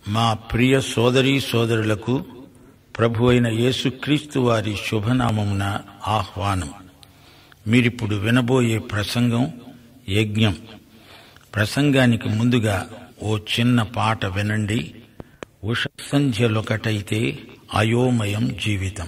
మా ప్రియ సోదరీ సోదరులకు ప్రభు అయిన యేసుక్రీస్తు వారి శుభనామమున ఆహ్వానం మీరిప్పుడు వినబోయే ప్రసంగం యజ్ఞం ప్రసంగానికి ముందుగా ఓ చిన్న పాట వినండి ఉష సంధ్యలొకటైతే అయోమయం జీవితం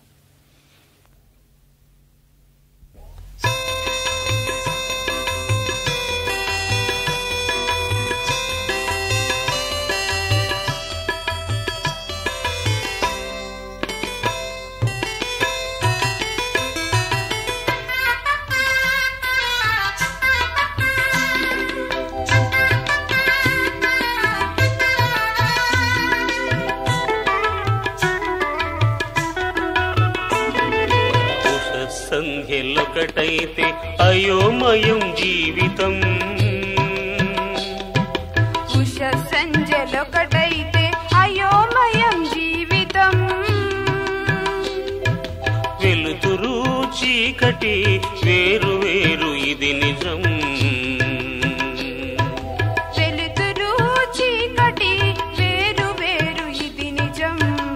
ఉష సంధ్యలొకటైతే అయోమయం జీవితం ఉష సంజలొకటైతే అయోమయం జీవితం వెలుతురు చీకటి వేరు వేరు ఇది నిజం వెలుతురు చీకటి వేరు వేరు ఇది నిజం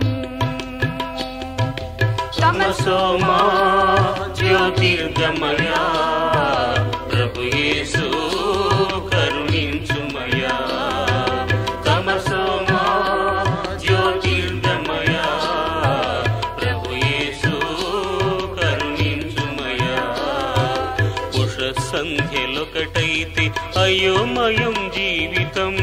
తమసోమా జ్యోతిర్గమయా ప్రభు యేసు కరుణించుమయా తమసోమా జ్యోతిర్గమయా ప్రభు యేసు కరుణించుమయా ఉష సంధ్యలొకటైతే అయోమయం జీవితం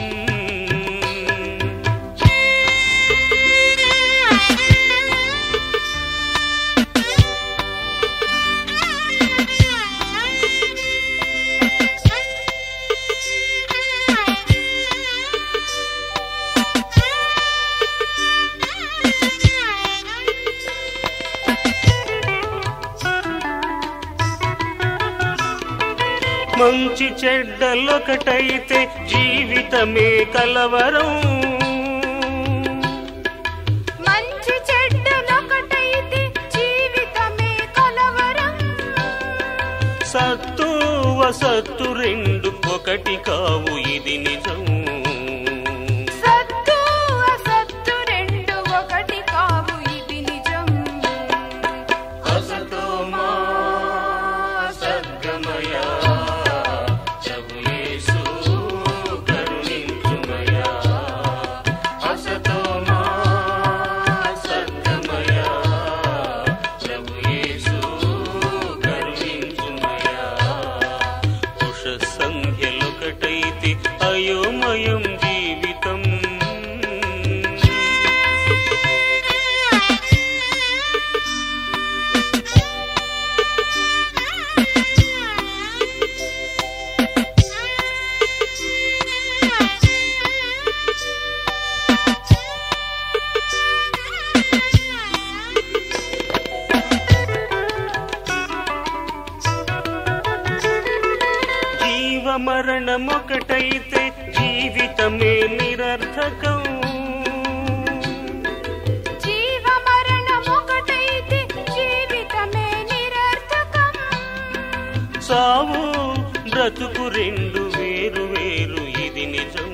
మంచి చెడ్డలొకటైతే జీవితమే కలవరం మంచి చెడ్డలొకటైతే జీవితమే కలవరం సత్తు వసత్తు రెండు ఒకటి కావు ఇది నిజం సత్తు అసత్తు రెండు ఒకటి కావు ఇది నిజం అసతోమా సద్గమయా ప్రభు యేసు కరుణించుమయా అసతోమా సద్గమయా ప్రభు యేసు కరుణించుమయా ఉష సంధ్యలొకటైతే అయోమయం జీవితం జీవ మరణమొకటైతే జీవితమే నిరర్థకం జీవ మరణమొకటైతే జీవితమే నిరర్థకం సావు బ్రతుకు రెండు వేరు వేరు ఇది నిజం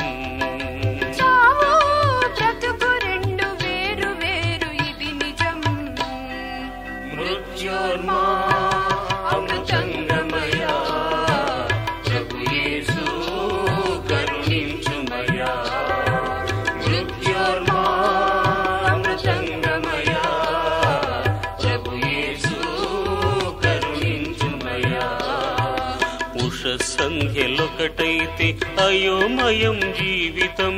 చావు బ్రతుకు రెండు వేరు వేరు ఇది నిజం మృత్యోర్మా అమృతంగమయా ప్రభు యేసు కరుణించుమయా మృత్యోర్మా అమృతంగమయా ప్రభు యేసు కరుణించుమయా ఉష సంధ్యలొకటైతే అయోమయం జీవితం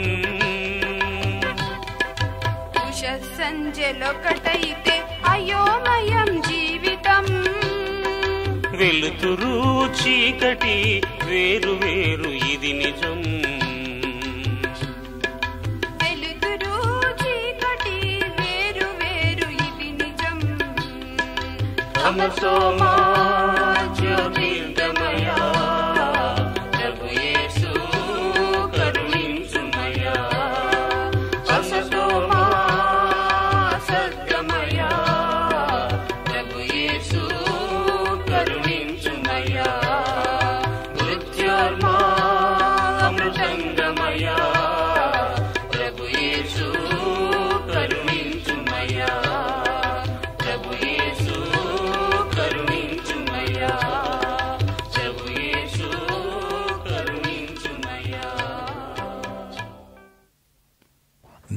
ఉష సంజలొకటైతే అయోమయం జీవితం వెలుతురు చీకటి వేరు వేరు ఇది నిజం వెలుతురు చీకటి వేరు వేరు ఇది నిజం తమసోమా జ్యోతిర్గమయా ప్రభు యేసు కరుణించుమయా అసతోమా సద్గమయా ప్రభు యేసు కరుణించుమయా మృత్యోర్మా అమృతంగమయా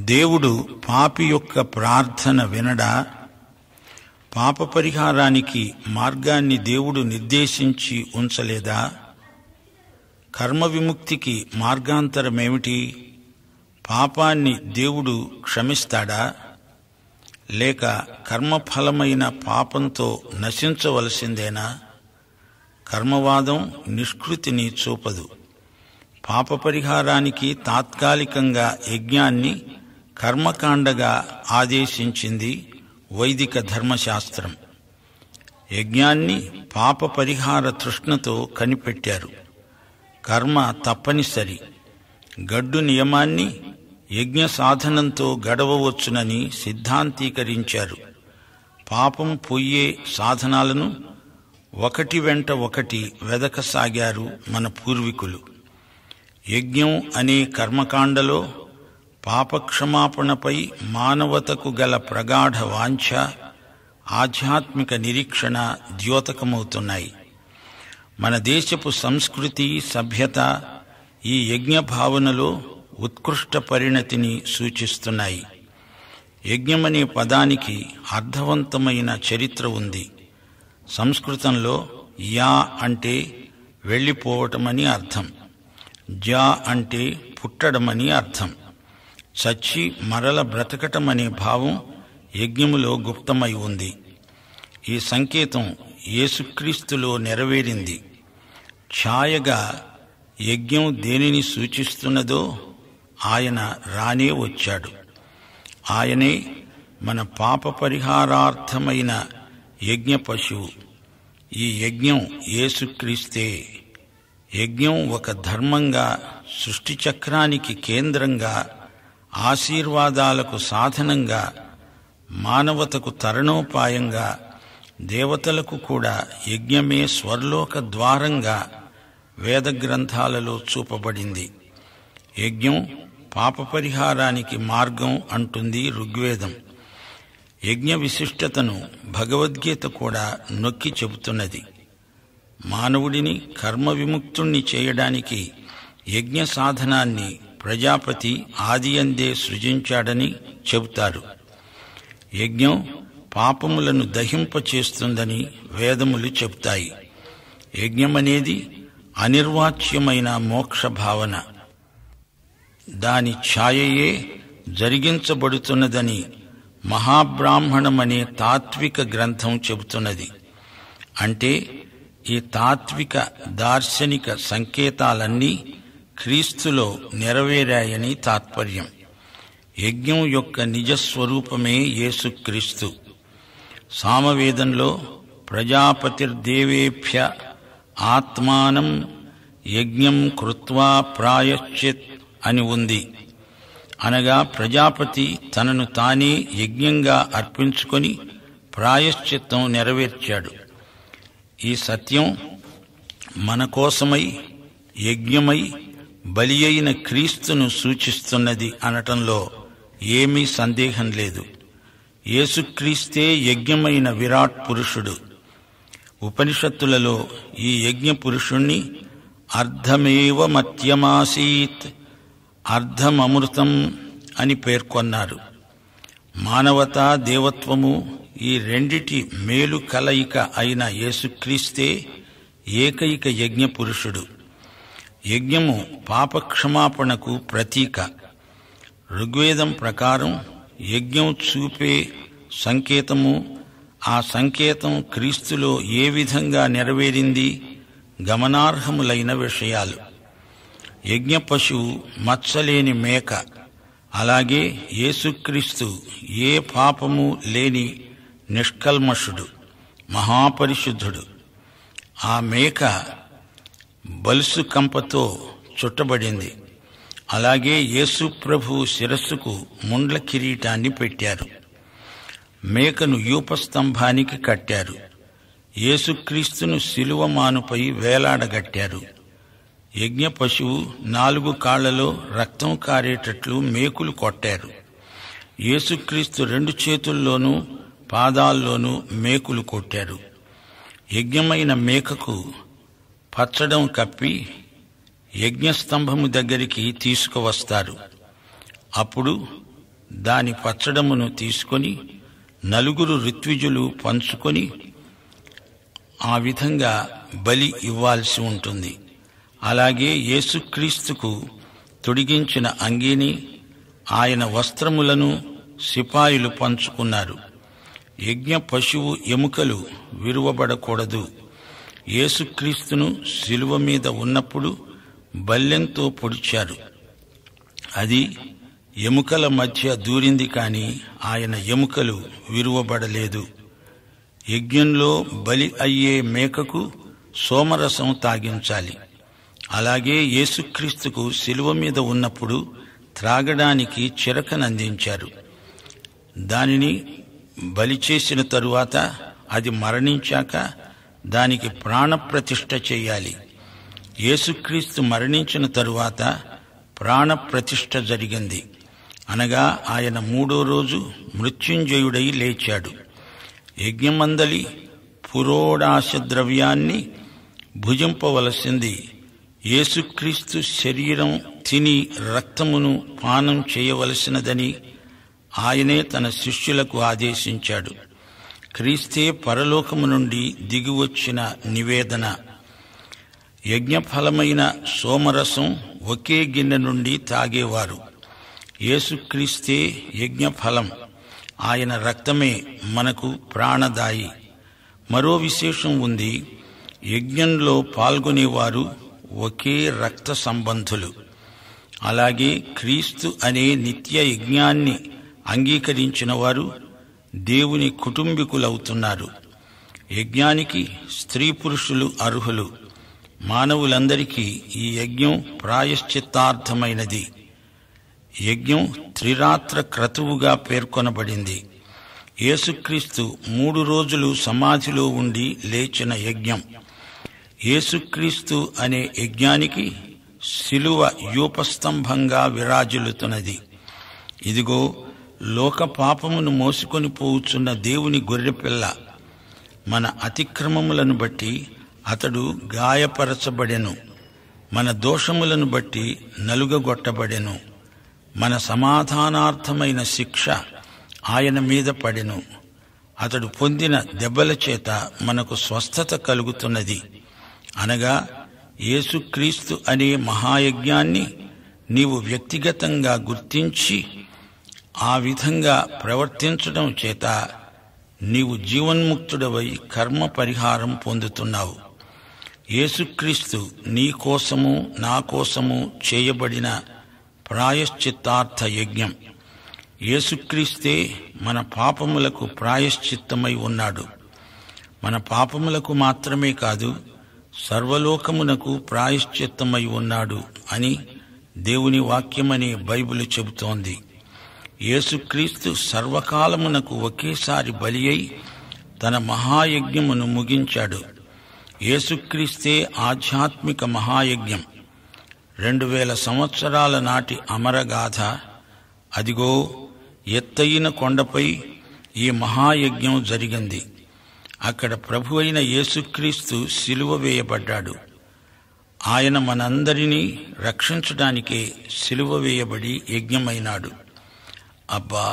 దేవుడు పాపి యొక్క ప్రార్థన వినడా పాప పరిహారానికి మార్గాన్ని దేవుడు నిర్దేశించి ఉంచలేదా కర్మ విముక్తికి మార్గాంతరమేమిటి పాపాన్ని దేవుడు క్షమిస్తాడా లేక కర్మఫలమైన పాపంతో నశించవలసిందేనా కర్మవాదం నిష్కృతిని చూపదు పాప పరిహారానికి తాత్కాలికంగా యజ్ఞాన్ని కర్మకాండగా ఆదేశించింది వైదిక ధర్మశాస్త్రం యజ్ఞాన్ని పాప పరిహార తృష్ణతో కనిపెట్టారు కర్మ తప్పనిసరి గడ్డు నియమాన్ని యజ్ఞ సాధనంతో గడవవచ్చునని సిద్ధాంతీకరించారు పాపం పొయ్యే సాధనాలను ఒకటి వెంట ఒకటి వెదకసాగారు మన పూర్వీకులు యజ్ఞం అనే కర్మకాండలో పాపక్షమాపణపై మానవతకు గల ప్రగాఢ వాంఛ ఆధ్యాత్మిక నిరీక్షణ ద్యోతకమవుతున్నాయి మన దేశపు సంస్కృతి సభ్యత ఈ యజ్ఞ భావనలో ఉత్కృష్ట పరిణతిని సూచిస్తున్నాయి యజ్ఞమనే పదానికి అర్థవంతమైన చరిత్ర ఉంది సంస్కృతంలో యా అంటే వెళ్ళిపోవటమని అర్థం జా అంటే పుట్టడమని అర్థం చచ్చి మరల బ్రతకటమనే భావం యజ్ఞములో గుప్తమై ఉంది ఈ సంకేతం యేసుక్రీస్తులో నెరవేరింది ఛాయగా యజ్ఞం దేనిని సూచిస్తున్నదో ఆయన రానే వచ్చాడు ఆయనే మన పాప పరిహారార్థమైన యజ్ఞ పశువు ఈ యజ్ఞం యేసుక్రీస్తే యజ్ఞం ఒక ధర్మంగా సృష్టి చక్రానికి కేంద్రంగా ఆశీర్వాదాలకు సాధనంగా మానవతకు తరణోపాయంగా దేవతలకు కూడా యజ్ఞమే స్వర్లోక ద్వారంగా వేద గ్రంథాలలో చూపబడింది యజ్ఞం పాప పరిహారానికి మార్గం అంటుంది ఋగ్వేదం యజ్ఞ విశిష్టతను భగవద్గీత కూడా నొక్కి చెబుతున్నది మానవుడిని కర్మ విముక్తుణ్ణి చేయడానికి యజ్ఞ సాధనాన్ని ప్రజాపతి ఆదియందే సృజించాడని చెబుతారు యజ్ఞం పాపములను దహింపచేస్తుందని వేదములు చెబుతాయి యజ్ఞమనేది అనిర్వాచ్యమైన మోక్ష భావన దాని ఛాయయే జరిగించబడుతున్నదని మహాబ్రాహ్మణమనే తాత్విక గ్రంథం చెబుతున్నది అంటే ఈ తాత్విక దార్శనిక సంకేతాలన్నీ క్రీస్తులో నెరవేరాయని తాత్పర్యం యజ్ఞం యొక్క నిజస్వరూపమే యేసుక్రీస్తు సామవేదంలో ప్రజాపతిర్దేవేభ్య ఆత్మానం యజ్ఞం కృత్వా ప్రాయశ్చిత్ అని ఉంది అనగా ప్రజాపతి తనను తానే యజ్ఞంగా అర్పించుకొని ప్రాయశ్చిత్తం నెరవేర్చాడు ఈ సత్యం మన కోసమై యజ్ఞమై బలి అయిన క్రీస్తును సూచిస్తున్నది అనటంలో ఏమీ సందేహం లేదు యేసుక్రీస్తే యజ్ఞమైన విరాట్ పురుషుడు ఉపనిషత్తులలో ఈ యజ్ఞ పురుషుణ్ణి అర్ధమేవ మత్యమాసీత్ అర్ధమమృతం అని పేర్కొన్నారు మానవత దేవత్వము ఈ రెండిటి మేలు కలయిక అయిన యేసుక్రీస్తే ఏకైక యజ్ఞ పురుషుడు యజ్ఞము పాపక్షమాపణకు ప్రతీక ఋగ్వేదం ప్రకారం యజ్ఞం చూపే సంకేతము ఆ సంకేతం క్రీస్తులో ఏ విధంగా నెరవేరింది గమనార్హములైన విషయాలు యజ్ఞ పశువు మచ్చలేని మేక అలాగే యేసుక్రీస్తు ఏ పాపము లేని నిష్కల్మషుడు మహాపరిశుద్ధుడు ఆ మేక బలుసు కంపతో చుట్టబడింది అలాగే యేసు ప్రభు శిరస్సుకు ముండ్ల కిరీటాన్ని పెట్టారు మేకను యూపస్తంభానికి కట్టారు యేసుక్రీస్తును శిలువమానుపై వేలాడగట్టారు యజ్ఞ పశువు నాలుగు కాళ్లలో రక్తం కారేటట్లు మేకులు కొట్టారు యేసుక్రీస్తు రెండు చేతుల్లోనూ పాదాల్లోనూ మేకులు కొట్టారు యజ్ఞమైన మేకకు పచ్చడం కప్పి యజ్ఞస్తంభము దగ్గరికి తీసుకువస్తారు అప్పుడు దాని పచ్చడమును తీసుకొని నలుగురు ఋత్విజులు పంచుకొని ఆ విధంగా బలి ఇవ్వాల్సి ఉంటుంది అలాగే యేసుక్రీస్తుకు తొడిగించిన అంగీని ఆయన వస్త్రములను సిపాయిలు పంచుకున్నారు యజ్ఞ పశువు ఎముకలు విరువబడకూడదు యేసుక్రీస్తును శిలువ మీద ఉన్నప్పుడు బల్లెంతో పొడిచారు అది ఎముకల మధ్య దూరింది కాని ఆయన ఎముకలు విరువబడలేదు యజ్ఞంలో బలి అయ్యే మేకకు సోమరసం తాగించాలి అలాగే యేసుక్రీస్తుకు శిలువ మీద ఉన్నప్పుడు త్రాగడానికి చిరకనందించారు దానిని బలి చేసిన తరువాత అది మరణించాక దానికి ప్రాణప్రతిష్ఠ చేయాలి యేసుక్రీస్తు మరణించిన తరువాత ప్రాణప్రతిష్ఠ జరిగింది అనగా ఆయన మూడో రోజు మృత్యుంజయుడై లేచాడు యజ్ఞమందలి పురోడాశ ద్రవ్యాన్ని భుజింపవలసింది యేసుక్రీస్తు శరీరం తిని రక్తమును పానం చేయవలసినదని ఆయనే తన శిష్యులకు ఆదేశించాడు క్రీస్తే పరలోకము నుండి దిగివచ్చిన నివేదన యజ్ఞఫలమైన సోమరసం ఒకే గిన్నె నుండి తాగేవారు యేసుక్రీస్తే యజ్ఞఫలం ఆయన రక్తమే మనకు ప్రాణదాయి మరో విశేషం ఉంది యజ్ఞంలో పాల్గొనేవారు ఒకే రక్త సంబంధులు అలాగే క్రీస్తు అనే నిత్య యజ్ఞాన్ని అంగీకరించిన వారు దేవుని కుటుంబీకులవుతున్నారు యజ్ఞానికి స్త్రీ పురుషులు అర్హులు మానవులందరికీ ఈ యజ్ఞం ప్రాయశ్చిత్తార్థమైనది యజ్ఞం త్రిరాత్ర క్రతువుగా పేర్కొనబడింది యేసుక్రీస్తు మూడు రోజులు సమాధిలో ఉండి లేచిన యజ్ఞం యేసుక్రీస్తు అనే యజ్ఞానికి శిలువ యూపస్తంభంగా విరాజిల్లుతున్నది ఇదిగో లోక పాపమును మోసుకొని పోవుచున్న దేవుని గొర్రెపిల్ల మన అతిక్రమములను బట్టి అతడు గాయపరచబడెను మన దోషములను బట్టి నలుగగొట్టబడెను మన సమాధానార్థమైన శిక్ష ఆయన మీద పడెను అతడు పొందిన దెబ్బల చేత మనకు స్వస్థత కలుగుతున్నది అనగా యేసుక్రీస్తు అనే మహాయజ్ఞాన్ని నీవు వ్యక్తిగతంగా గుర్తించి ఆ విధంగా ప్రవర్తించడం చేత నీవు జీవన్ముక్తుడవై కర్మ పరిహారం పొందుతున్నావు యేసుక్రీస్తు నీ కోసము నా కోసము చేయబడిన ప్రాయశ్చిత్తార్థ యజ్ఞం యేసుక్రీస్తే మన పాపములకు ప్రాయశ్చిత్తమై ఉన్నాడు మన పాపములకు మాత్రమే కాదు సర్వలోకమునకు ప్రాయశ్చిత్తమై ఉన్నాడు అని దేవుని వాక్యమనే బైబిల్ చెబుతోంది యేసుక్రీస్తు సర్వకాలమునకు ఒకేసారి బలి అయి తన మహాయజ్ఞమును ముగించాడు యేసుక్రీస్తే ఆధ్యాత్మిక మహాయజ్ఞం రెండు వేల సంవత్సరాల నాటి అమరగాథ అదిగో ఎత్తయిన కొండపై ఈ మహాయజ్ఞం జరిగింది అక్కడ ప్రభు అయిన యేసుక్రీస్తు సిలువ వేయబడ్డాడు ఆయన మనందరినీ రక్షించడానికే సిలువ వేయబడి యజ్ఞమైనాడు అబ్బా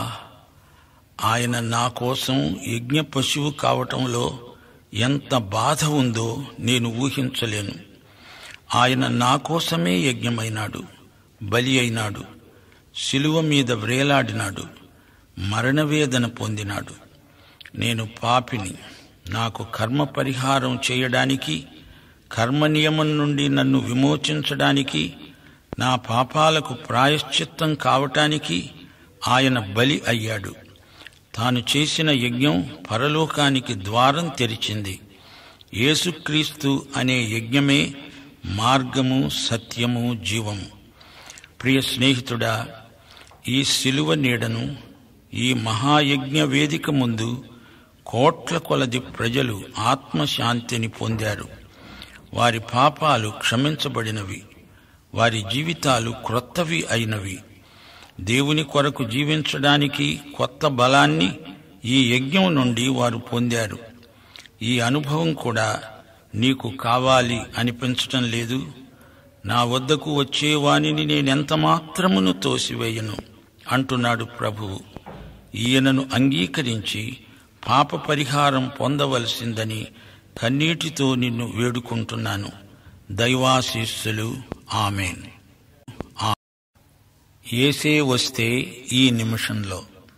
ఆయన నా కోసం యజ్ఞ పశువు కావటంలో ఎంత బాధ ఉందో నేను ఊహించలేను ఆయన నా కోసమే యజ్ఞమైనాడు బలి అయినాడు శిలువ మీద వ్రేలాడినాడు మరణవేదన పొందినాడు నేను పాపిని నాకు కర్మ పరిహారం చేయడానికి కర్మ నియమం నుండి నన్ను విమోచించడానికి నా పాపాలకు ప్రాయశ్చిత్తం కావటానికి ఆయన బలి అయ్యాడు తాను చేసిన యజ్ఞం పరలోకానికి ద్వారం తెరిచింది యేసుక్రీస్తు అనే యజ్ఞమే మార్గము సత్యము జీవము ప్రియ స్నేహితుడా ఈ శిలువ నీడను ఈ మహాయజ్ఞ వేదిక ముందు కోట్ల కొలది ప్రజలు ఆత్మశాంతిని పొందారు వారి పాపాలు క్షమించబడినవి వారి జీవితాలు క్రొత్తవి అయినవి దేవుని కొరకు జీవించడానికి కొత్త బలాన్ని ఈ యజ్ఞం నుండి వారు పొందారు ఈ అనుభవం కూడా నీకు కావాలి అనిపించటం లేదు నా వద్దకు వచ్చేవానిని నేనెంత మాత్రమును తోసివేయను అంటున్నాడు ప్రభువు ఈయనను అంగీకరించి పాప పరిహారం పొందవలసిందని కన్నీటితో నిన్ను వేడుకుంటున్నాను దైవాశీస్సులు ఆమెన్ ఆ- ఏసే వస్తే ఈ నిమిషంలో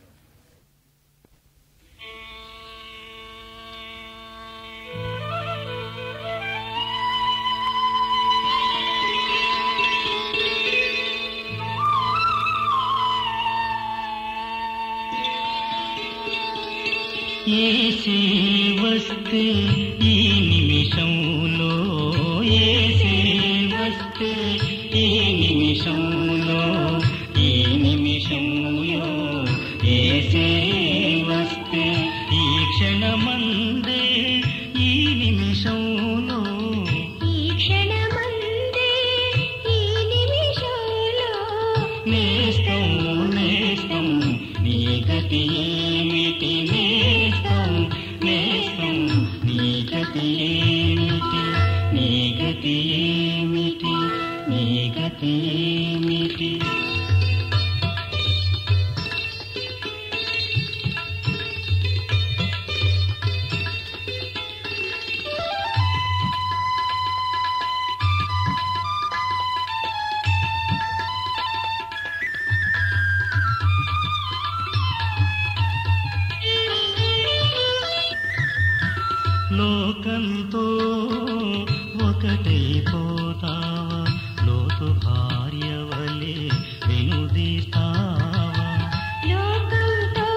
ఏసే వస్తే ఈ నిమిషంలో ఏసే వస్తే ఈ నిమిషంలో ఈ నిమిషంలో ఏసే వస్తే ఈ క్షణమందే ఈ నిమిషంలో ఈ క్షణమందే ఈ నిమిషంలో నేస్తం నేస్తం నీ గతి ఏమిటి నేస్తం నేస్తం నీ గతి ఏమిటి నీ గతి ఏమిటి నీ గతి ఏమిటి లోకంతో ఒకటైపోతావా లోతు భార్య వలె వినుదీస్తావా లోకంతో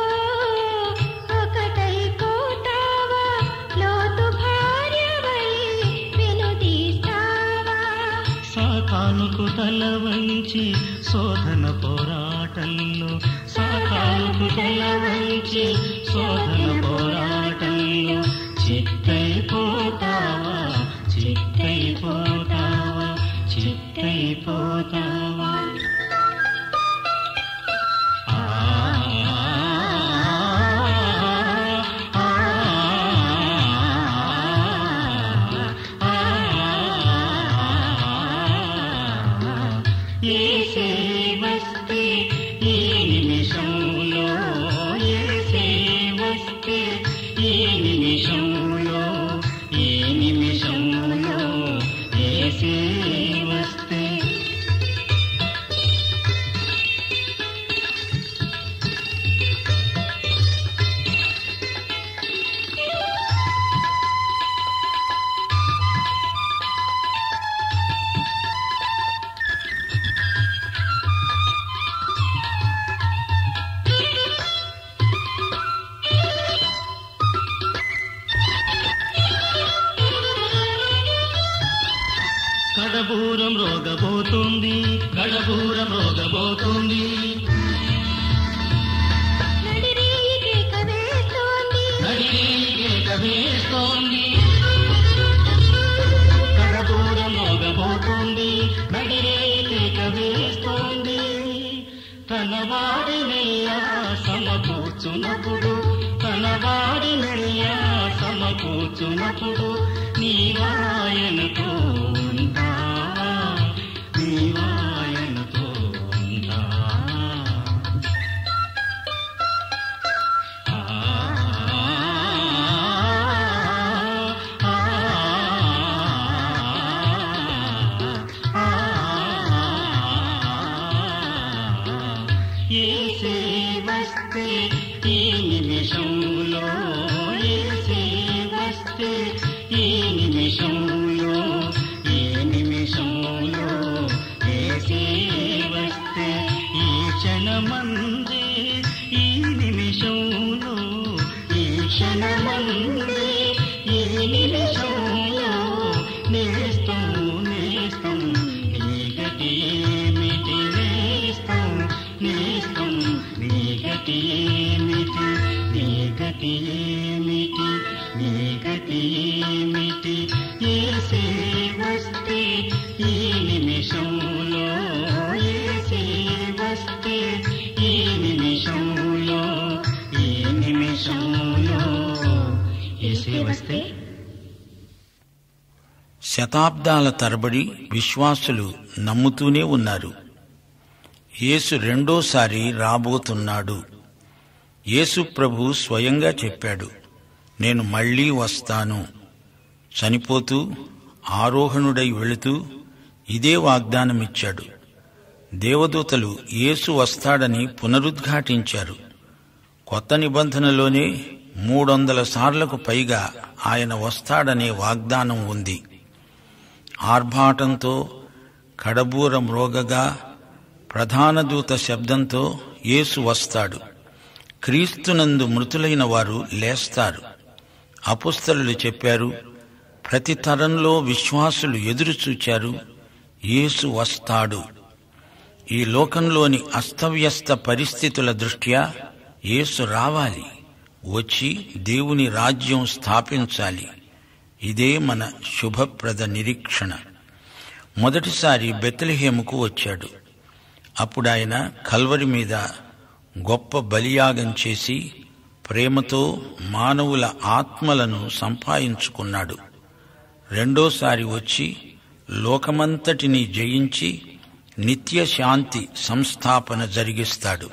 ఒకటైపోతావా లోతు భార్యవై వినుదీస్తావా సాకానుకు తల వంచి శోధన పోరాటంలో సాకానుకు తల వంచి శోధన పోరాటంలో చిత్తైపోతావా చిత్తైపోతావా చిత్తైపోతావా ఆ ఆ ఏసే వస్తే ఈ నిమిషంలో ఏసే వస్తే ఈ నిమిషంలో ఈ నిమిషంలో ఏసే వస్తే కడబూరం రోగబోతుంది కడబూరం రోగబోతుంది నడిరేయి కేక వేస్తోంది నడిరేయికేక వేస్తోంది కడబూరం రోగబోతుంది నడిరేయికేక వేస్తోంది తన వాడి నెయ్యా సమకూర్చునప్పుడు తన వాడి నెయ్యా సమకూర్చునప్పుడు నీవాయనతో ఉంటావా నీవాయనతో ఉంటావా ఏసే వస్తే ఈ నిమిషంలో ఏసే వస్తే ఈ నిమిషంలో ఈ నిమిషంలో ఏసే వస్తే ఈ క్షణమందే ఈ నిమిషంలో ఈ క్షణమందే ఈ నిమిషంలో నేస్తం నేస్తం నీ గతి ఏమిటి నేస్తం నేస్తం నీ గతి ఏమిటి నీ గతి ఏమిటి నీ గతి ఏమిటి ఏసే వస్తే ఈ నిమిషంలో ఏసే వస్తే ఈ నిమిషంలో ఈ నిమిషంలో ఏసే వస్తే శతాబ్దాల తరబడి విశ్వాసులు నమ్ముతూనే ఉన్నారు యేసు రెండోసారి రాబోతున్నాడు యేసు ప్రభు స్వయంగా చెప్పాడు నేను మళ్ళీ వస్తాను చనిపోతూ ఆరోహణుడై వెళుతూ ఇదే వాగ్దానమిచ్చాడు దేవదూతలు యేసు వస్తాడని పునరుద్ఘాటించారు కొత్త నిబంధనలోనే మూడొందల సార్లకు పైగా ఆయన వస్తాడనే వాగ్దానం ఉంది ఆర్భాటంతో కడబూర మ్రోగగా ప్రధాన దూత శబ్దంతో యేసు వస్తాడు క్రీస్తునందు మృతులైన వారు లేస్తారు అపుస్తలులు చెప్పారు ప్రతి తరంలో విశ్వాసులు ఎదురు చూచారు యేసు వస్తాడు ఈ లోకంలోని అస్తవ్యస్త పరిస్థితుల దృష్ట్యా యేసు రావాలి వచ్చి దేవుని రాజ్యం స్థాపించాలి ఇదే మన శుభప్రద నిరీక్షణ మొదటిసారి బెత్లెహేముకు వచ్చాడు అప్పుడు ఆయన కల్వరి మీద గొప్ప బలియాగం చేసి ప్రేమతో మానవుల ఆత్మలను సంపాదించుకున్నాడు రెండోసారి వచ్చి లోకమంతటిని జయించి నిత్య శాంతి సంస్థాపన జరిగిస్తాడు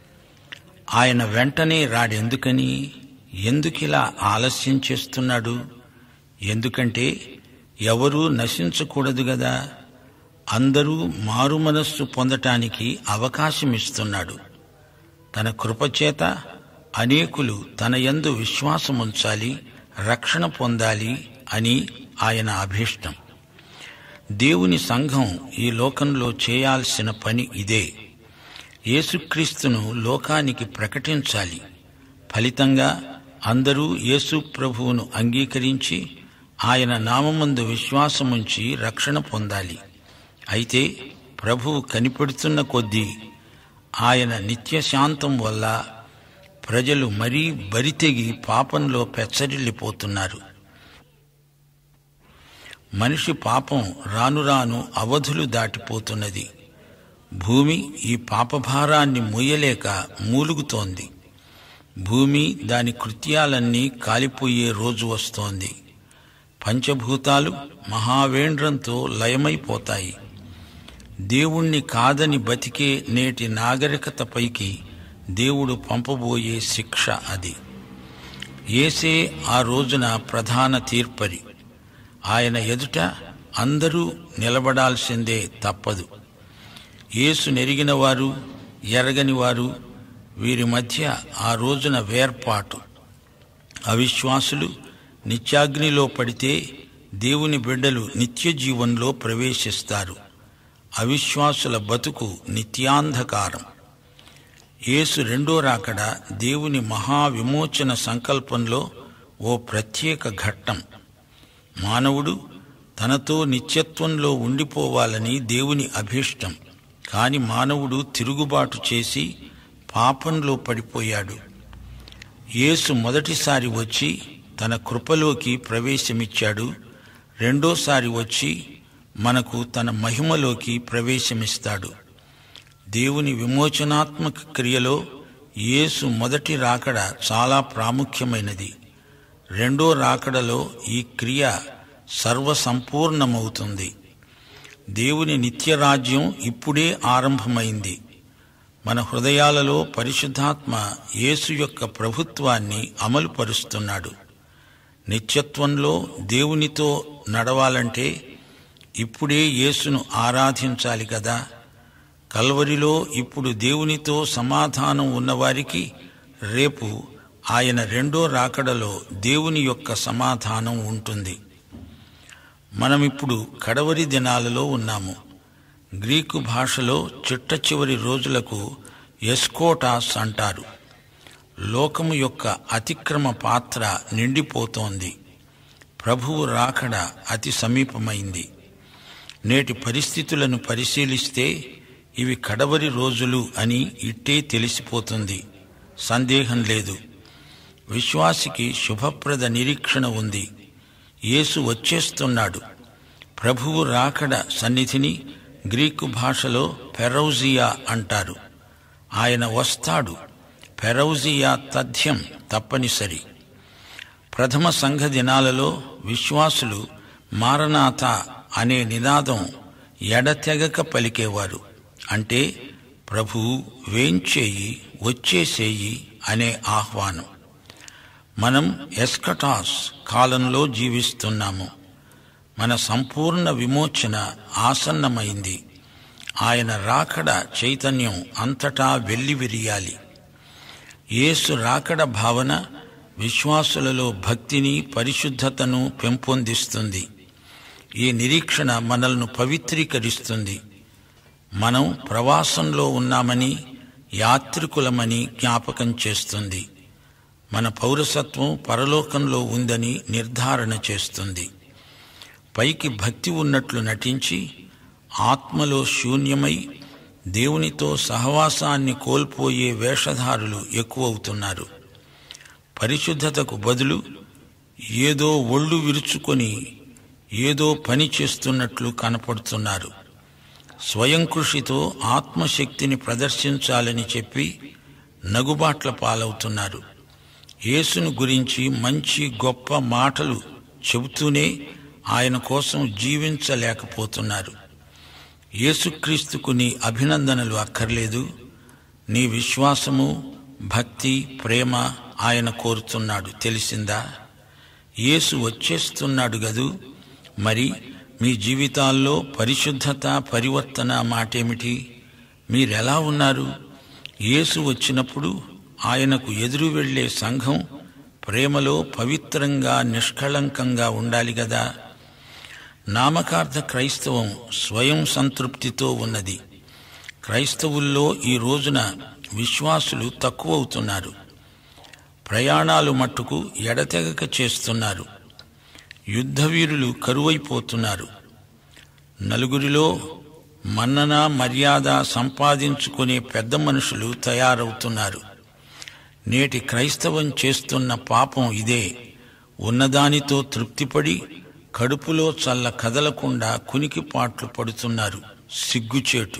ఆయన వెంటనే రాడెందుకని ఎందుకిలా ఆలస్యం చేస్తున్నాడు ఎందుకంటే ఎవరూ నశించకూడదు గదా అందరూ మారుమనస్సు పొందటానికి అవకాశమిస్తున్నాడు తన కృపచేత అనేకులు తన యందు విశ్వాసముంచాలి రక్షణ పొందాలి అని ఆయన అభీష్టం దేవుని సంఘం ఈ లోకంలో చేయాల్సిన పని ఇదే యేసుక్రీస్తును లోకానికి ప్రకటించాలి ఫలితంగా అందరూ యేసు ప్రభువును అంగీకరించి ఆయన నామమందు విశ్వాసముంచి రక్షణ పొందాలి అయితే ప్రభువు కనిపెడుతున్న కొద్దీ ఆయన నిత్యశాంతం వల్ల ప్రజలు మరీ బరితెగి పాపంలో పెచ్చరిల్లిపోతున్నారు మనిషి పాపం రాను రాను అవధులు దాటిపోతున్నది భూమి ఈ పాపభారాన్ని మొయ్యలేక మూలుగుతోంది భూమి దాని కృత్యాలన్నీ కాలిపోయే రోజు వస్తోంది పంచభూతాలు మహావేండ్రంతో లయమైపోతాయి దేవుణ్ణి కాదని బతికే నేటి నాగరికతపైకి దేవుడు పంపబోయే శిక్ష అది ఏసే ఆ రోజున ప్రధాన తీర్పరి ఆయన ఎదుట అందరూ నిలబడాల్సిందే తప్పదు యేసు నెరిగిన వారు ఎరగని వారు వీరి మధ్య ఆ రోజున వేర్పాటు అవిశ్వాసులు నిత్యాగ్నిలో పడితే దేవుని బిడ్డలు నిత్య జీవంలో ప్రవేశిస్తారు అవిశ్వాసుల బతుకు నిత్యాంధకారం యేసు రెండో రాకడ దేవుని మహావిమోచన సంకల్పంలో ఓ ప్రత్యేక ఘట్టం మానవుడు తనతో నిత్యత్వంలో ఉండిపోవాలని దేవుని అభీష్టం కాని మానవుడు తిరుగుబాటు చేసి పాపంలో పడిపోయాడు యేసు మొదటిసారి వచ్చి తన కృపలోకి ప్రవేశమిచ్చాడు రెండోసారి వచ్చి మనకు తన మహిమలోకి ప్రవేశమిస్తాడు దేవుని విమోచనాత్మక క్రియలో యేసు మొదటి రాకడ చాలా ప్రాముఖ్యమైనది రెండో రాకడలో ఈ క్రియ సర్వసంపూర్ణమవుతుంది దేవుని నిత్యరాజ్యం ఇప్పుడే ఆరంభమైంది మన హృదయాలలో పరిశుద్ధాత్మ యేసు యొక్క ప్రభుత్వాన్ని అమలుపరుస్తున్నాడు నిత్యత్వంలో దేవునితో నడవాలంటే ఇప్పుడే యేసును ఆరాధించాలి కదా కల్వరిలో ఇప్పుడు దేవునితో సమాధానం ఉన్నవారికి రేపు ఆయన రెండో రాకడలో దేవుని యొక్క సమాధానం ఉంటుంది మనమిప్పుడు కడవరి దినాలలో ఉన్నాము గ్రీకు భాషలో చిట్ట చివరి రోజులకు ఎస్కోటాస్ అంటారు లోకము యొక్క అతిక్రమ పాత్ర నిండిపోతోంది ప్రభువు రాకడ అతి సమీపమైంది నేటి పరిస్థితులను పరిశీలిస్తే ఇవి కడవరి రోజులు అని ఇట్టే తెలిసిపోతుంది సందేహం లేదు విశ్వాసికి శుభప్రద నిరీక్షణ ఉంది యేసు వచ్చేస్తున్నాడు ప్రభువు రాకడ సన్నిధిని గ్రీకు భాషలో పెరౌజియా అంటారు ఆయన వస్తాడు పెరౌజియా తథ్యం తప్పనిసరి ప్రథమ సంఘ దినాలలో విశ్వాసులు మారనాథ అనే నినాదం ఎడతెగక పలికేవారు అంటే ప్రభు వేంచేయి వచ్చేసేయి అనే ఆహ్వానం మనం ఎస్కటాస్ కాలంలో జీవిస్తున్నాము మన సంపూర్ణ విమోచన ఆసన్నమైంది ఆయన రాకడ చైతన్యం అంతటా వెల్లివిరియాలి యేసు రాకడ భావన విశ్వాసులలో భక్తిని పరిశుద్ధతను పెంపొందిస్తుంది ఈ నిరీక్షణ మనల్ని పవిత్రీకరిస్తుంది మనం ప్రవాసంలో ఉన్నామని యాత్రికులమని జ్ఞాపకం చేస్తుంది మన పౌరసత్వం పరలోకంలో ఉందని నిర్ధారణ చేస్తుంది పైకి భక్తి ఉన్నట్లు నటించి ఆత్మలో శూన్యమై దేవునితో సహవాసాన్ని కోల్పోయే వేషధారులు ఎక్కువవుతున్నారు పరిశుద్ధతకు బదులు ఏదో ఒళ్ళు విరుచుకొని ఏదో పని చేస్తున్నట్లు కనపడుతున్నారు స్వయం కృషితో ఆత్మశక్తిని ప్రదర్శించాలని చెప్పి నగుబాట్ల పాలవుతున్నారు యేసును గురించి మంచి గొప్ప మాటలు చెబుతూనే ఆయన కోసం జీవించలేకపోతున్నారు యేసుక్రీస్తుకు నీ అభినందనలు అక్కర్లేదు నీ విశ్వాసము భక్తి ప్రేమ ఆయన కోరుతున్నాడు తెలిసిందా యేసు వచ్చేస్తున్నాడు గదు మరి మీ జీవితాల్లో పరిశుద్ధత పరివర్తన మాటేమిటి మీరెలా ఉన్నారు యేసు వచ్చినప్పుడు ఆయనకు ఎదురు వెళ్లే సంఘం ప్రేమలో పవిత్రంగా నిష్కళంకంగా ఉండాలి గదా నామకార్థ క్రైస్తవం స్వయం సంతృప్తితో ఉన్నది క్రైస్తవుల్లో ఈ రోజున విశ్వాసులు తక్కువవుతున్నారు ప్రయాణాలు మట్టుకు ఎడతెగక చేస్తున్నారు యుద్ధవీరులు కరువైపోతున్నారు నలుగురిలో మన్నన మర్యాద సంపాదించుకునే పెద్ద మనుషులు తయారవుతున్నారు నేటి క్రైస్తవం చేస్తున్న పాపం ఇదే ఉన్నదానితో తృప్తిపడి కడుపులో చల్ల కదలకుండా కునికిపాట్లు పడుతున్నారు సిగ్గుచేటు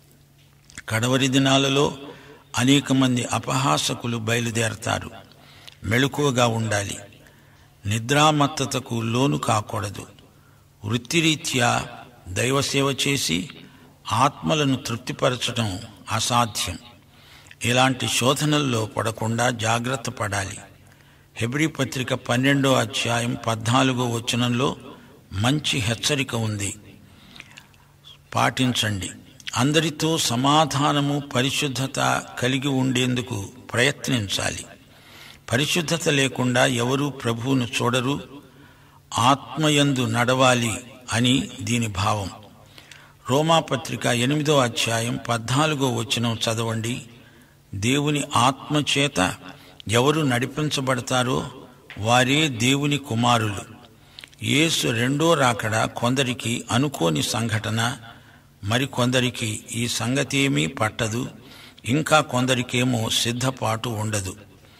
కడవరి దినాలలో అనేక మంది అపహాసకులు బయలుదేరతారు మెళుకువగా ఉండాలి నిద్రామత్తతకు లోను కాకూడదు వృత్తిరీత్యా దైవసేవ చేసి ఆత్మలను తృప్తిపరచడం అసాధ్యం ఇలాంటి శోధనల్లో పడకుండా జాగ్రత్త పడాలి హెబ్రి పత్రిక పన్నెండో అధ్యాయం పద్నాలుగో వచనంలో మంచి హెచ్చరిక ఉంది పాటించండి అందరితో సమాధానము పరిశుద్ధత కలిగి ఉండేందుకు ప్రయత్నించాలి పరిశుద్ధత లేకుండా ఎవరూ ప్రభువును చూడరు ఆత్మయందు నడవాలి అని దీని భావం రోమాపత్రిక ఎనిమిదో అధ్యాయం పద్నాలుగో వచనం చదవండి దేవుని ఆత్మచేత ఎవరు నడిపించబడతారో వారే దేవుని కుమారులు యేసు రెండో రాకడ కొందరికి అనుకోని సంఘటన మరికొందరికి ఈ సంగతేమీ పట్టదు ఇంకా కొందరికేమో సిద్ధపాటు ఉండదు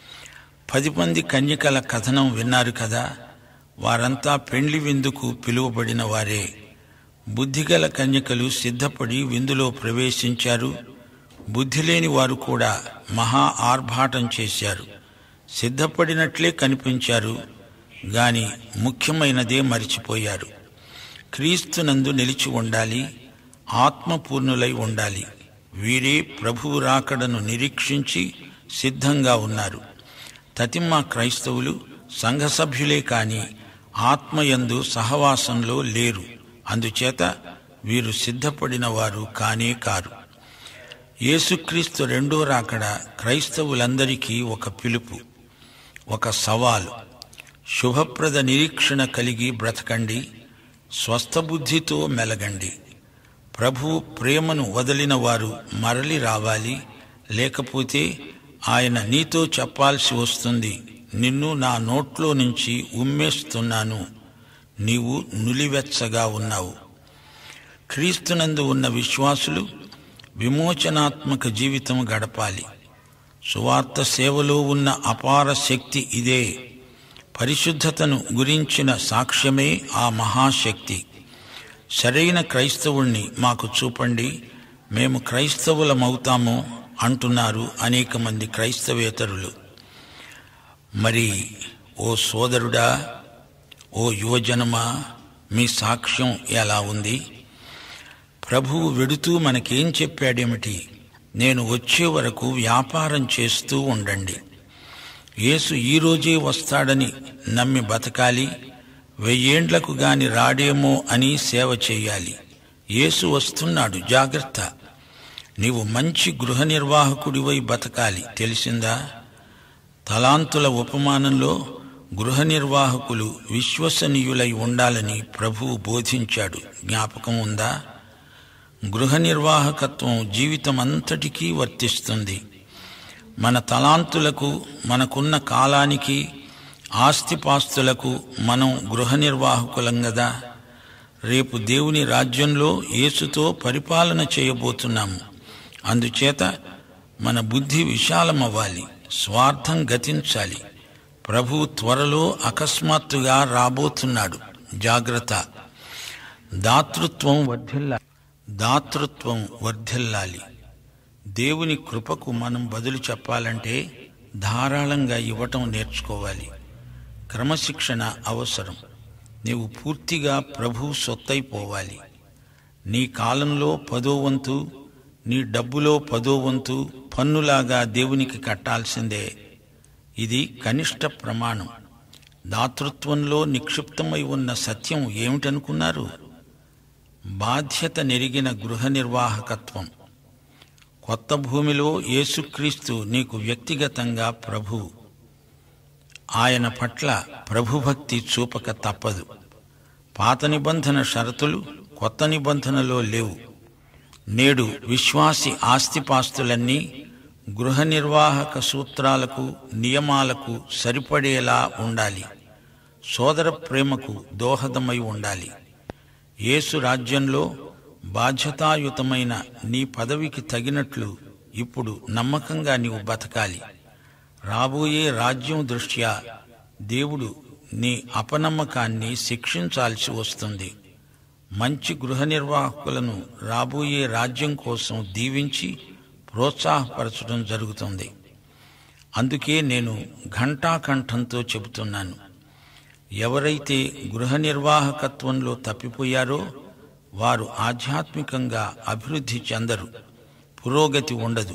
పది మంది కన్యకల కథనం విన్నారు కదా వారంతా పెండ్లి విందుకు పిలువబడిన వారే బుద్ధిగల కన్యకలు సిద్ధపడి విందులో ప్రవేశించారు బుద్ధి లేని వారు కూడా మహా ఆర్భాటం చేశారు సిద్ధపడినట్లే కనిపించారు గాని ముఖ్యమైనదే మరిచిపోయారు క్రీస్తునందు నిలిచి ఉండాలి ఆత్మపూర్ణులై ఉండాలి వీరే ప్రభువు రాకడను నిరీక్షించి సిద్ధంగా ఉన్నారు తతిమ్మ క్రైస్తవులు సంఘ సభ్యులే కాని ఆత్మయందు సహవాసంలో లేరు అందుచేత వీరు సిద్ధపడిన వారు కానే కారు యేసుక్రీస్తు రెండో రాకడ క్రైస్తవులందరికీ ఒక పిలుపు ఒక సవాలు శుభప్రద నిరీక్షణ కలిగి బ్రతకండి స్వస్థబుద్ధితో మెలగండి ప్రభు ప్రేమను వదిలిన వారు మరలి రావాలి లేకపోతే ఆయన నీతో చెప్పాల్సి వస్తుంది నిన్ను నా నోట్లో నుంచి ఉమ్మేస్తున్నాను నీవు నులివెచ్చగా ఉన్నావు క్రీస్తునందు ఉన్న విశ్వాసులు విమోచనాత్మక జీవితం గడపాలి సువార్త సేవలో ఉన్న అపార శక్తి ఇదే పరిశుద్ధతను గురించిన సాక్ష్యమే ఆ మహాశక్తి సరైన క్రైస్తవుణ్ణి మాకు చూపండి మేము క్రైస్తవులమవుతాము అంటున్నారు అనేక మంది క్రైస్తవేతరులు మరి ఓ సోదరుడా ఓ యువజనమా మీ సాక్ష్యం ఎలా ఉంది ప్రభువు వెడుతూ మనకేం చెప్పాడేమిటి నేను వచ్చే వరకు వ్యాపారం చేస్తూ ఉండండి యేసు ఈ రోజే వస్తాడని నమ్మి బతకాలి వెయ్యేండ్లకు గాని రాడేమో అని సేవ చేయాలి యేసు వస్తున్నాడు జాగ్రత్త నీవు మంచి గృహ నిర్వాహకుడివై బతకాలి తెలిసిందా తలాంతుల ఉపమానంలో గృహ నిర్వాహకులు విశ్వసనీయులై ఉండాలని ప్రభువు బోధించాడు జ్ఞాపకం ఉందా గృహ నిర్వాహకత్వం జీవితమంతటికీ వర్తిస్తుంది మన తలాంతులకు మనకున్న కాలానికి ఆస్తిపాస్తులకు మనం గృహ నిర్వాహకులం గదా రేపు దేవుని రాజ్యంలో యేసుతో పరిపాలన చేయబోతున్నాము అందుచేత మన బుద్ధి విశాలమవ్వాలి స్వార్థం గతించాలి ప్రభు త్వరలో అకస్మాత్తుగా రాబోతున్నాడు జాగ్రత్త దాతృత్వం వర్ధిల్ల దాతృత్వం వర్ధిల్లాలి దేవుని కృపకు మనం బదులు చెప్పాలంటే ధారాళంగా ఇవ్వటం నేర్చుకోవాలి క్రమశిక్షణ అవసరం నీవు పూర్తిగా ప్రభు సొత్తైపోవాలి నీ కాలంలో పదో వంతు నీ డబ్బులో పదో వంతు పన్నులాగా దేవునికి కట్టాల్సిందే ఇది కనిష్ట ప్రమాణం దాతృత్వంలో నిక్షిప్తమై ఉన్న సత్యం ఏమిటనుకున్నారు బాధ్యత నెరిగిన గృహ నిర్వాహకత్వం కొత్త భూమిలో యేసుక్రీస్తు నీకు వ్యక్తిగతంగా ప్రభు ఆయన పట్ల ప్రభుభక్తి చూపక తప్పదు పాత నిబంధన షరతులు కొత్త నిబంధనలో లేవు నేడు విశ్వాసి ఆస్తిపాస్తులన్నీ గృహ నిర్వాహక సూత్రాలకు నియమాలకు సరిపడేలా ఉండాలి సోదర ప్రేమకు దోహదమై ఉండాలి యేసు రాజ్యంలో బాధ్యతాయుతమైన నీ పదవికి తగినట్లు ఇప్పుడు నమ్మకంగా నీవు బతకాలి రాబోయే రాజ్యం దృష్ట్యా దేవుడు నీ అపనమ్మకాన్ని శిక్షించాల్సి వస్తుంది మంచి గృహ నిర్వాహకులను రాబోయే రాజ్యం కోసం దీవించి ప్రోత్సాహపరచడం జరుగుతుంది అందుకే నేను ఘంటాకంఠంతో చెబుతున్నాను ఎవరైతే గృహ నిర్వాహకత్వంలో తప్పిపోయారో వారు ఆధ్యాత్మికంగా అభివృద్ధి చెందరు పురోగతి ఉండదు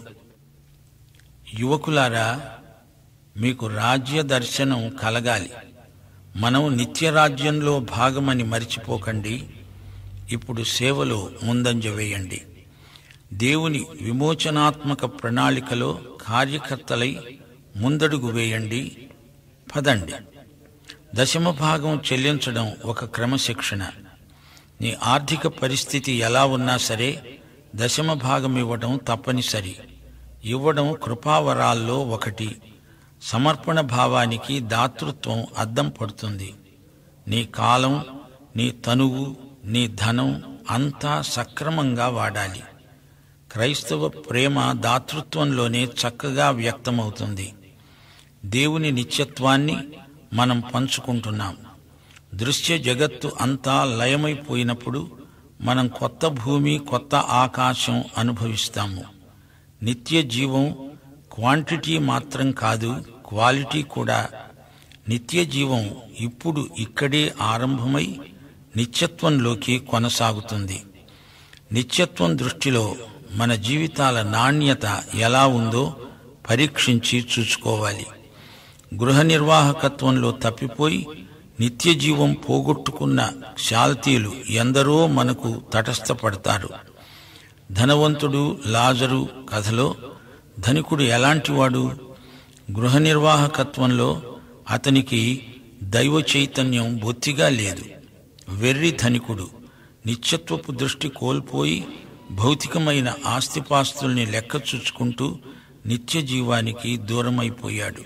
యువకులారా మీకు రాజ్య దర్శనం కలగాలి మనం నిత్య రాజ్యంలో భాగమని మరిచిపోకండి ఇప్పుడు సేవలో ముందంజ వేయండి దేవుని విమోచనాత్మక ప్రణాళికలో కార్యకర్తలై ముందడుగు వేయండి పదండి దశమ భాగం చెల్లించడం ఒక క్రమశిక్షణ నీ ఆర్థిక పరిస్థితి ఎలా ఉన్నా సరే దశమ భాగం ఇవ్వడం తప్పనిసరి ఇవ్వడం కృపావరాల్లో ఒకటి సమర్పణ భావానికి దాతృత్వం అద్దం పడుతుంది నీ కాలం నీ తనువు నీ ధనం అంతా సక్రమంగా వాడాలి క్రైస్తవ ప్రేమ దాతృత్వంలోనే చక్కగా వ్యక్తమవుతుంది దేవుని నిత్యత్వాన్ని మనం పంచుకుంటున్నాం దృశ్య జగత్తు అంతా లయమైపోయినప్పుడు మనం కొత్త భూమి కొత్త ఆకాశం అనుభవిస్తాము నిత్య జీవం క్వాంటిటీ మాత్రం కాదు క్వాలిటీ కూడా నిత్య జీవం ఇప్పుడు ఇక్కడే ఆరంభమై నిత్యత్వంలోకి కొనసాగుతుంది నిత్యత్వం దృష్టిలో మన జీవితాల నాణ్యత ఎలా ఉందో పరీక్షించి చూసుకోవాలి గృహ నిర్వాహకత్వంలో తప్పిపోయి నిత్య జీవం పోగొట్టుకున్న శాల్తీలు ఎందరో మనకు తటస్థపడతారు ధనవంతుడు లాజరు కథలో ధనికుడు ఎలాంటివాడు గృహ నిర్వాహకత్వంలో అతనికి దైవ చైతన్యం బొత్తిగా లేదు వెర్రి ధనికుడు నిత్యత్వపు దృష్టి కోల్పోయి భౌతికమైన ఆస్తిపాస్తుల్ని లెక్క చూచుకుంటూ నిత్య జీవానికి దూరమైపోయాడు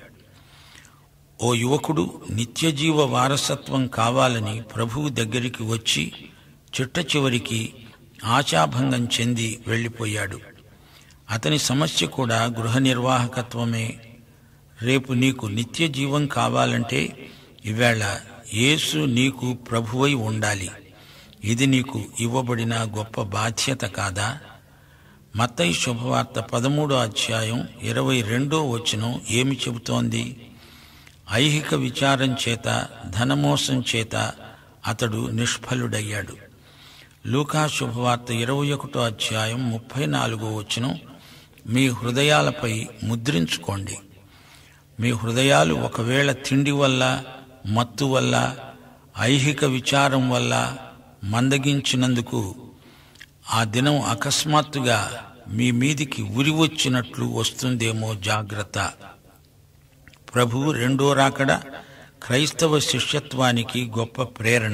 ఓ యువకుడు నిత్యజీవ వారసత్వం కావాలని ప్రభువు దగ్గరికి వచ్చి చిట్ట చివరికి ఆశాభంగం చెంది వెళ్ళిపోయాడు అతని సమస్య కూడా గృహ నిర్వాహకత్వమే రేపు నీకు నిత్య జీవం కావాలంటే ఇవేళ యేసు నీకు ప్రభువై ఉండాలి ఇది నీకు ఇవ్వబడిన గొప్ప బాధ్యత కాదా మత్తయి శుభవార్త పదమూడో అధ్యాయం ఇరవై రెండో వచనం ఏమి చెబుతోంది ఐహిక విచారం చేత ధనమోసం చేత అతడు నిష్ఫలుడయ్యాడు లూకా శుభవార్త ఇరవై ఒకటో అధ్యాయం ముప్పై నాలుగో వచనం మీ హృదయాలపై ముద్రించుకోండి మీ హృదయాలు ఒకవేళ తిండి వల్ల మత్తు వల్ల ఐహిక విచారం వల్ల మందగించినందుకు ఆ దినం అకస్మాత్తుగా మీ మీదికి ఉరి వచ్చినట్లు వస్తుందేమో జాగ్రత్త ప్రభువు రెండో రాకడ క్రైస్తవ శిష్యత్వానికి గొప్ప ప్రేరణ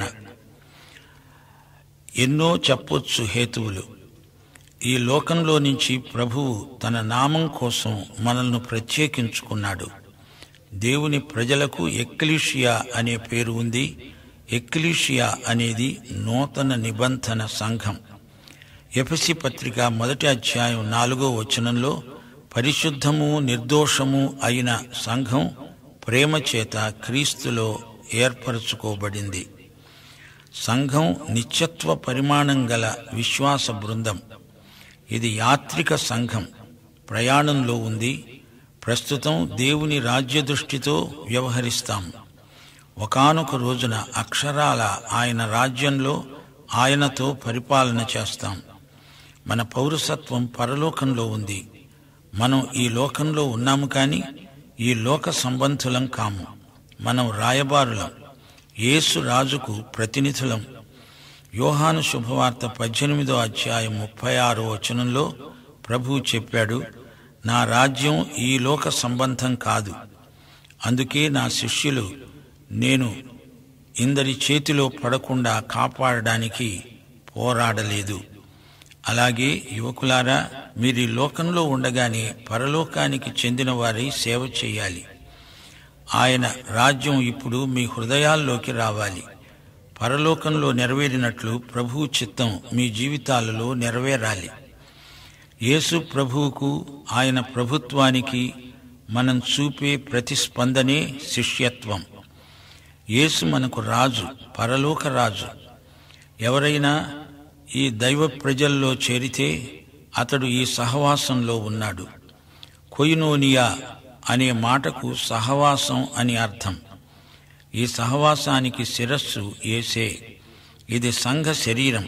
ఎన్నో చెప్పొచ్చు హేతువులు ఈ లోకంలో నుంచి ప్రభువు తన నామం కోసం మనల్ని ప్రత్యేకించుకున్నాడు దేవుని ప్రజలకు ఎక్లీషియా అనే పేరు ఉంది ఎక్లీషియా అనేది నూతన నిబంధన సంఘం ఎఫసి పత్రిక మొదటి అధ్యాయం నాలుగో వచనంలో పరిశుద్ధము నిర్దోషము అయిన సంఘం ప్రేమ చేత క్రీస్తులో ఏర్పరచుకోబడింది సంఘం నిత్యత్వ పరిమాణం గల విశ్వాస బృందం ఇది యాత్రిక సంఘం ప్రయాణంలో ఉంది ప్రస్తుతం దేవుని రాజ్య దృష్టితో వ్యవహరిస్తాం ఒకానొక రోజున అక్షరాల ఆయన రాజ్యంలో ఆయనతో పరిపాలన చేస్తాం మన పౌరసత్వం పరలోకంలో ఉంది మనం ఈ లోకంలో ఉన్నాము కానీ ఈ లోక సంబంధులం కాము మనం రాయబారులం యేసు రాజుకు ప్రతినిధులం యోహాను శుభవార్త పద్దెనిమిదో అధ్యాయం ముప్పై ఆరో వచనంలో ప్రభువు చెప్పాడు నా రాజ్యం ఈ లోక సంబంధం కాదు అందుకే నా శిష్యులు నేను ఇందరి చేతిలో పడకుండా కాపాడడానికి పోరాడలేదు అలాగే యువకులారా మీరు ఈ లోకంలో ఉండగానే పరలోకానికి చెందిన వారి సేవ చేయాలి ఆయన రాజ్యం ఇప్పుడు మీ హృదయాల్లోకి రావాలి పరలోకంలో నెరవేరినట్లు ప్రభువు చిత్తం మీ జీవితాలలో నెరవేరాలి యేసు ప్రభువుకు ఆయన ప్రభుత్వానికి మనం చూపే ప్రతిస్పందనే శిష్యత్వం యేసు మనకు రాజు పరలోక రాజు ఎవరైనా ఈ దైవ ప్రజల్లో చేరితే అతడు ఈ సహవాసంలో ఉన్నాడు కొయినోనియా అనే మాటకు సహవాసం అని అర్థం ఈ సహవాసానికి శిరస్సు ఏసే ఇది సంఘ శరీరం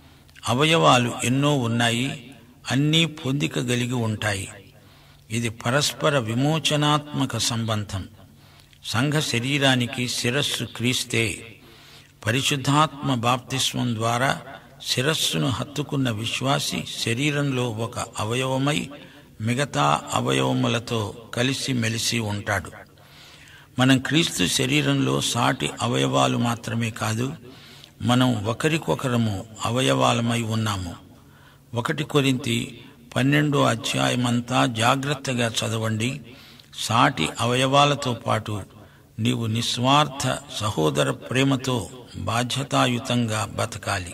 అవయవాలు ఎన్నో ఉన్నాయి అన్నీ పొందికగలిగి ఉంటాయి ఇది పరస్పర విమోచనాత్మక సంబంధం సంఘ శరీరానికి శిరస్సు క్రీస్తే పరిశుద్ధాత్మ బాప్తిస్వం ద్వారా శిరస్సును హత్తుకున్న విశ్వాసి శరీరంలో ఒక అవయవమై మిగతా అవయవములతో కలిసి మెలిసి ఉంటాడు మనం క్రీస్తు శరీరంలో సాటి అవయవాలు మాత్రమే కాదు మనం ఒకరికొకరము అవయవాలమై ఉన్నాము ఒకటి కొరింతి పన్నెండో అధ్యాయమంతా జాగ్రత్తగా చదవండి సాటి అవయవాలతో పాటు నీవు నిస్వార్థ సహోదర ప్రేమతో బాధ్యతాయుతంగా బతకాలి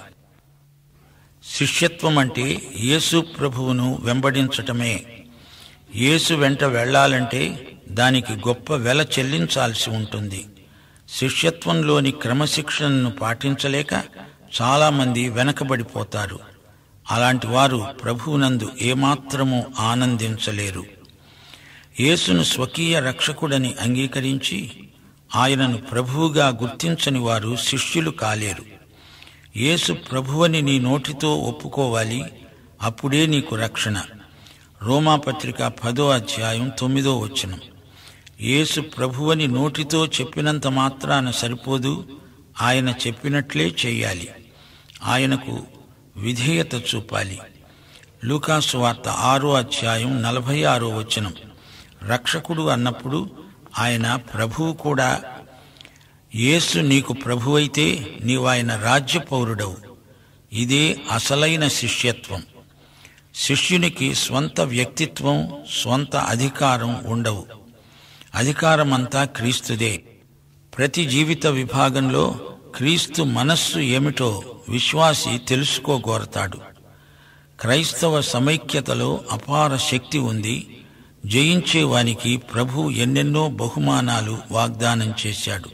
శిష్యత్వం అంటే యేసు ప్రభువును వెంబడించటమే యేసు వెంట వెళ్ళాలంటే దానికి గొప్ప వెల చెల్లించాల్సి ఉంటుంది శిష్యత్వంలోని క్రమశిక్షణను పాటించలేక చాలామంది వెనకబడిపోతారు అలాంటి వారు ప్రభువునందు ఏమాత్రము ఆనందించలేరు యేసును స్వకీయ రక్షకుడని అంగీకరించి ఆయనను ప్రభువుగా గుర్తించని వారు శిష్యులు కాలేరు యేసు ప్రభువని నీ నోటితో ఒప్పుకోవాలి అప్పుడే నీకు రక్షణ రోమాపత్రిక పదో అధ్యాయం తొమ్మిదో వచనం యేసు ప్రభువని నోటితో చెప్పినంత మాత్రాన సరిపోదు ఆయన చెప్పినట్లే చేయాలి ఆయనకు విధేయత చూపాలి లూకాసు వార్త ఆరో అధ్యాయం నలభై ఆరో వచనం రక్షకుడు అన్నప్పుడు ఆయన ప్రభువు కూడా యేసు నీకు ప్రభువైతే నీవు ఆయన రాజ్య పౌరుడవు ఇదే అసలైన శిష్యత్వం శిష్యునికి స్వంత వ్యక్తిత్వం స్వంత అధికారం ఉండవు అధికారమంతా క్రీస్తుదే ప్రతి జీవిత విభాగంలో క్రీస్తు మనస్సు ఏమిటో విశ్వాసి తెలుసుకోగోరతాడు క్రైస్తవ సమైక్యతలో అపార శక్తి ఉంది జయించేవానికి ప్రభు ఎన్నెన్నో బహుమానాలు వాగ్దానం చేశాడు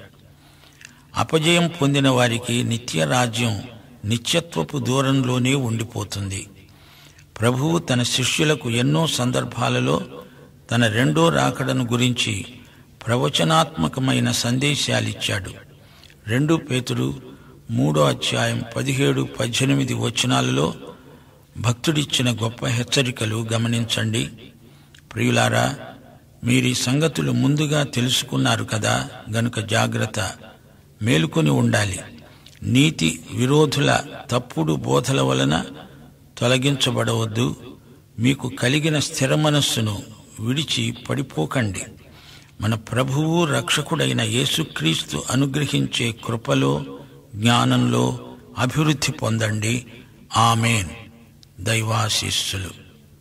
అపజయం పొందిన వారికి నిత్య రాజ్యం నిత్యత్వపు దూరంలోనే ఉండిపోతుంది ప్రభువు తన శిష్యులకు ఎన్నో సందర్భాలలో తన రెండో రాకడను గురించి ప్రవచనాత్మకమైన సందేశాలిచ్చాడు రెండు పేతురు మూడో అధ్యాయం పదిహేడు పద్దెనిమిది వచనాలలో భక్తుడిచ్చిన గొప్ప హెచ్చరికలు గమనించండి ప్రియులారా మీరీ సంగతులు ముందుగా తెలుసుకున్నారు కదా గనుక జాగ్రత్త మేలుకొని ఉండాలి నీతి విరోధుల తప్పుడు బోధల వలన తొలగించబడవద్దు మీకు కలిగిన స్థిర మనస్సును విడిచి పడిపోకండి మన ప్రభువు రక్షకుడైన యేసుక్రీస్తు అనుగ్రహించే కృపలో జ్ఞానంలో అభివృద్ధి పొందండి ఆమెన్ దైవాశీస్సులు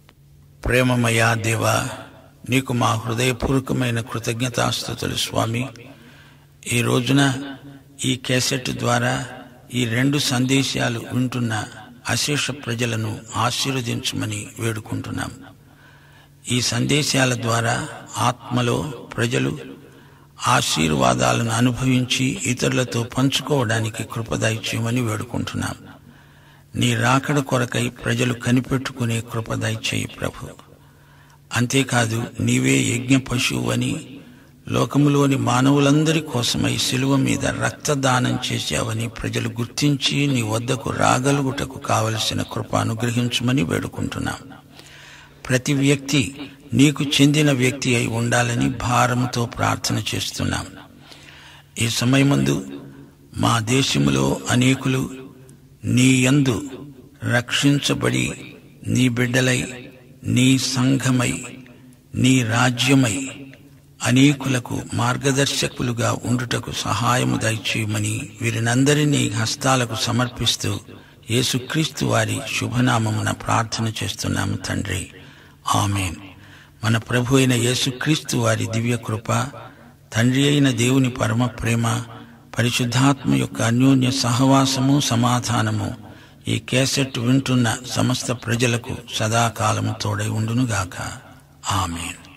ప్రేమమయా దేవా నీకు మా హృదయపూర్వకమైన కృతజ్ఞతాస్థుతులు స్వామి ఈ రోజున ఈ కేసెట్ ద్వారా ఈ రెండు సందేశాలు వింటున్న అశేష ప్రజలను ఆశీర్వదించమని వేడుకుంటున్నాం ఈ సందేశాల ద్వారా ఆత్మలో ప్రజలు ఆశీర్వాదాలను అనుభవించి ఇతరులతో పంచుకోవడానికి కృపదైత్యమని వేడుకుంటున్నాం నీ రాకడ కొరకై ప్రజలు కనిపెట్టుకునే కృపదైచేయి ప్రభు అంతేకాదు నీవే యజ్ఞ పశువు అని లోకములోని మానవులందరి కోసమై శిలువ మీద రక్తదానం చేశావని ప్రజలు గుర్తించి నీ వద్దకు రాగలుగుటకు కావలసిన కృప అనుగ్రహించమని వేడుకుంటున్నాం ప్రతి వ్యక్తి నీకు చెందిన వ్యక్తి అయి ఉండాలని భారముతో ప్రార్థన చేస్తున్నాం ఈ సమయమందు మా దేశములో అనేకులు నీ యందు రక్షించబడి నీ బిడ్డలై నీ సంఘమై నీ రాజ్యమై అనేకులకు మార్గదర్శకులుగా ఉండుటకు సహాయము దయచేయమని వీరినందరినీ హస్తాలకు సమర్పిస్తూ యేసుక్రీస్తు వారి శుభనామమున ప్రార్థన చేస్తున్నాము తండ్రి ఆమెన్ మన ప్రభు అయిన యేసుక్రీస్తు వారి దివ్య కృప తండ్రి అయిన దేవుని పరమ ప్రేమ పరిశుద్ధాత్మ యొక్క అన్యోన్య సహవాసము సమాధానము ఈ కేసెట్ వింటున్న సమస్త ప్రజలకు సదాకాలము తోడై ఉండునుగాక ఆమెన్